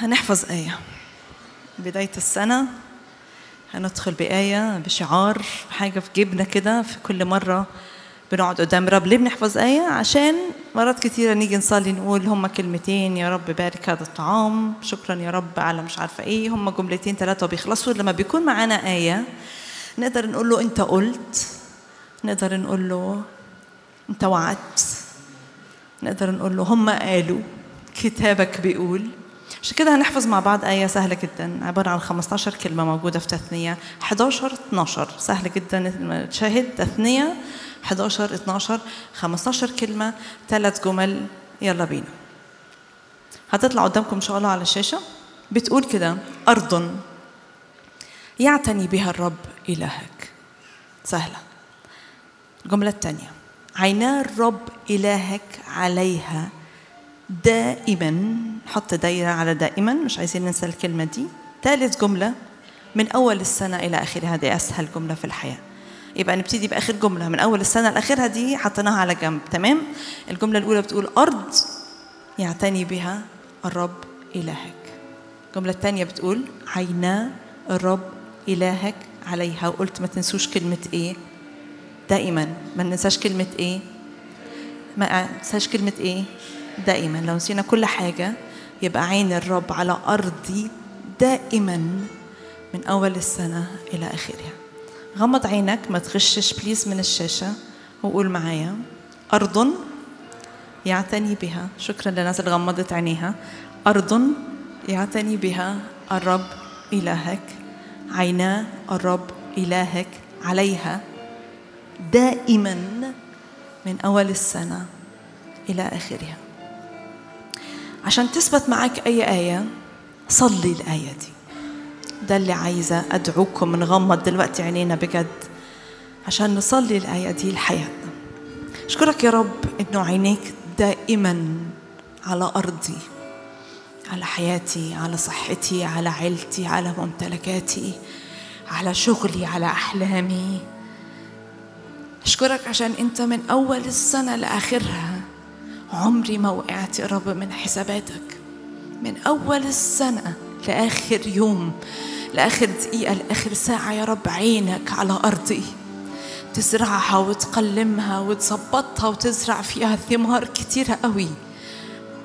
هنحفظ آية بداية السنة هندخل بآية بشعار حاجة في جيبنا كده في كل مرة بنقعد قدام رب ليه بنحفظ آية عشان مرات كتيرة نيجي نصلي نقول هما كلمتين يا رب بارك هذا الطعام شكرا يا رب على مش عارفة ايه هما جملتين ثلاثة وبيخلصوا لما بيكون معانا آية نقدر نقول له انت قلت نقدر نقول له انت وعدت نقدر نقول له هم قالوا كتابك بيقول عشان كده هنحفظ مع بعض آية سهلة جدا عبارة عن 15 كلمة موجودة في تثنية 11 12 سهل جدا تشاهد تثنية 11 12 15 كلمة ثلاث جمل يلا بينا هتطلع قدامكم إن شاء الله على الشاشة بتقول كده أرض يعتني بها الرب إلهك سهلة الجملة الثانية عينا الرب إلهك عليها دائما حط دايرة على دائما مش عايزين ننسى الكلمة دي ثالث جملة من أول السنة إلى آخرها هذه أسهل جملة في الحياة يبقى نبتدي بآخر جملة من أول السنة لآخرها دي حطيناها على جنب تمام الجملة الأولى بتقول أرض يعتني بها الرب إلهك الجملة الثانية بتقول عينا الرب إلهك عليها وقلت ما تنسوش كلمة إيه دائما ما ننساش كلمة إيه ما ننساش كلمة إيه دائما لو نسينا كل حاجة يبقى عين الرب على أرضي دائما من أول السنة إلى آخرها غمض عينك ما تغشش بليز من الشاشة وقول معايا أرض يعتني بها شكرا للناس اللي غمضت عينيها أرض يعتني بها الرب إلهك عينا الرب إلهك عليها دائما من أول السنة إلى آخرها عشان تثبت معك أي آية صلي الآية دي ده اللي عايزة أدعوكم نغمض دلوقتي عينينا بجد عشان نصلي الآية دي لحياتنا أشكرك يا رب إنه عينيك دائما على أرضي على حياتي على صحتي على عيلتي على ممتلكاتي على شغلي على أحلامي أشكرك عشان أنت من أول السنة لآخرها عمري ما وقعت يا رب من حساباتك من أول السنة لآخر يوم لآخر دقيقة لآخر ساعة يا رب عينك على أرضي تزرعها وتقلمها وتظبطها وتزرع فيها ثمار كتيرة قوي